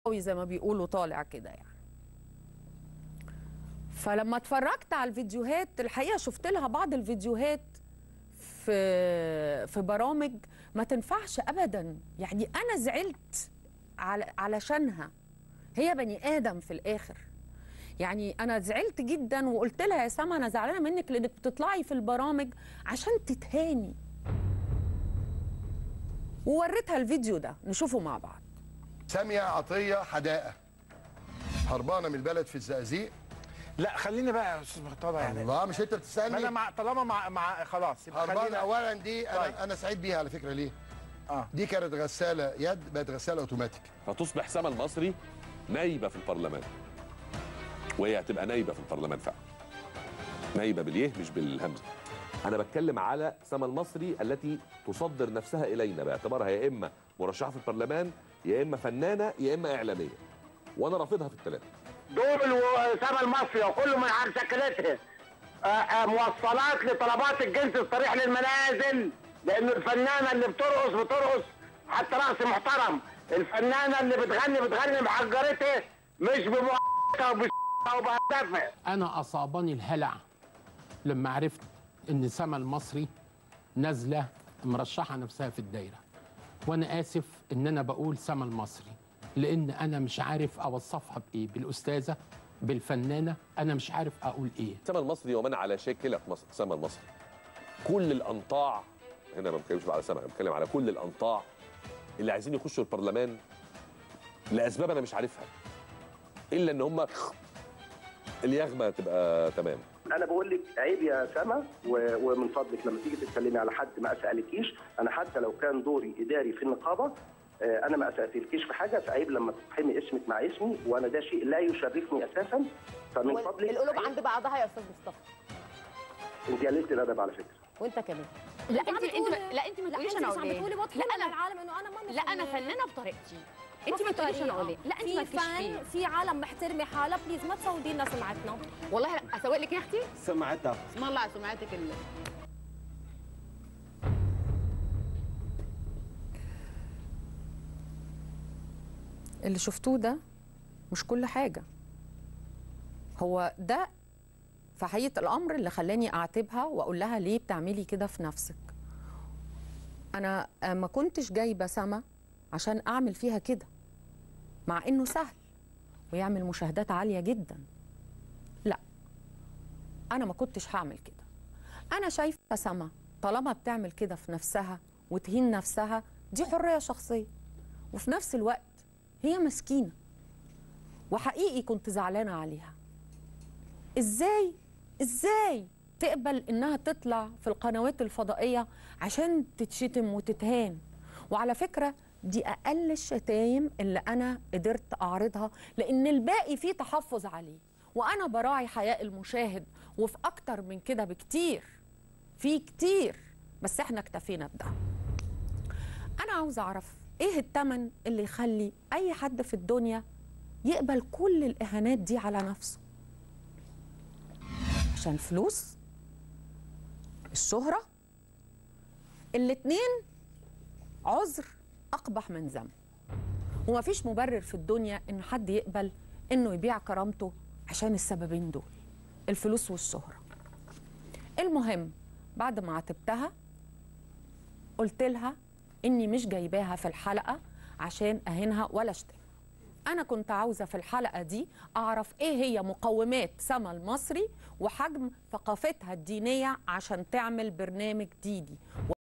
قوي زي ما بيقولوا طالع كده يعني فلما اتفرجت على الفيديوهات الحقيقه شفت لها بعض الفيديوهات في في برامج ما تنفعش ابدا يعني انا زعلت على علشانها هي بني ادم في الاخر يعني انا زعلت جدا وقلت لها يا سما انا زعلانه منك لانك بتطلعي في البرامج عشان تتهاني ووريتها الفيديو ده نشوفه مع بعض سامية عطية حدائق هربانة من البلد في الزقازيق لا خليني بقى يا استاذ مرتضى يعني الله مش انت ما انا بتسألني مع طالما مع مع خلاص يبقى هربانة خلينا اولا دي طيب. انا انا سعيد بيها على فكرة ليه اه دي كانت غسالة يد بقت غسالة اوتوماتيك فتصبح سما المصري نايبه في البرلمان وهي هتبقى نايبه في البرلمان فعلا نايبه باليه مش بالهمزه انا بتكلم على سما المصري التي تصدر نفسها الينا باعتبارها يا اما مرشحه في البرلمان يا اما فنانه يا اما اعلاميه وانا رافضها في الثلاثه دول وسما المصري وكل من عن شكلته آه، آه، موصلات لطلبات الجنس الصريح للمنازل لان الفنانه اللي بترقص بترقص حتى رقص محترم الفنانه اللي بتغني بتغني بحجرته مش بمؤقتها وبش وبهدفه انا اصابني الهلع لما عرفت ان سما المصري نازله مرشحه نفسها في الدايره وانا اسف ان انا بقول سما المصري لان انا مش عارف اوصفها بايه بالاستاذه بالفنانه انا مش عارف اقول ايه سما المصري ومن على شاكله مصر سما المصري كل الانطاع هنا ما بتكلمش على سما انا بتكلم على كل الانطاع اللي عايزين يخشوا البرلمان لاسباب انا مش عارفها الا ان هم اليغمه تبقى تمام انا بقول لك عيب يا سما و- ومن فضلك لما تيجي تتكلمي على حد ما اسالكيش انا حتى لو كان دوري اداري في النقابه آه، انا ما اسالكيش في حاجه فعيب لما تفهمي اسمك مع اسمي وانا ده شيء لا يشرفني اساسا فمن فضلك القلوب عيب. عند بعضها يا استاذ مصطفى انت قللت الادب على فكره وانت كمان لا انت عم انت انت بتقولي- لا انت ما لا تقوليش انت انا مش عم اقول بتقولي ايه واضحه لا انا للعالم انه انا ما لا انا فنانه بطريقتي انت ما تقوليش انا اقول ايه لا انت في ما تكش فن فيه في عالم محترمه حالها بليز ما تسودي لنا سمعتنا والله لا اسوق لك يا اختي سمعتها اسم الله على سمعتك ال- اللي شفتوه ده مش كل حاجة هو ده في حقيقة الأمر اللي خلاني أعاتبها وأقول لها ليه بتعملي كده في نفسك أنا آه، ما كنتش جايبة سما عشان أعمل فيها كده مع إنه سهل ويعمل مشاهدات عالية جدا لا أنا ما كنتش هعمل كده أنا شايفة سما طالما بتعمل كده في نفسها وتهين نفسها دي حرية شخصية وفي نفس الوقت هي مسكينة وحقيقي كنت زعلانة عليها ازاي ازاي تقبل انها تطلع في القنوات الفضائية عشان تتشتم وتتهان وعلى فكرة دي اقل الشتايم اللي انا قدرت اعرضها لان الباقي فيه تحفظ عليه وانا براعي حياء المشاهد وفي اكتر من كده بكتير في كتير بس احنا اكتفينا بده انا عاوز اعرف ايه التمن اللي يخلي اي حد في الدنيا يقبل كل الاهانات دي على نفسه عشان الفلوس الشهرة الاتنين عذر أقبح من ذنب ومفيش مبرر في الدنيا إن حد يقبل إنه يبيع كرامته عشان السببين دول الفلوس والشهرة المهم بعد ما عاتبتها قلت لها إني مش جايباها في الحلقة عشان أهينها ولا أشتمها أنا كنت عاوزة في الحلقة دي أعرف إيه هي مقومات سما المصري وحجم ثقافتها الدينية عشان تعمل برنامج ديدي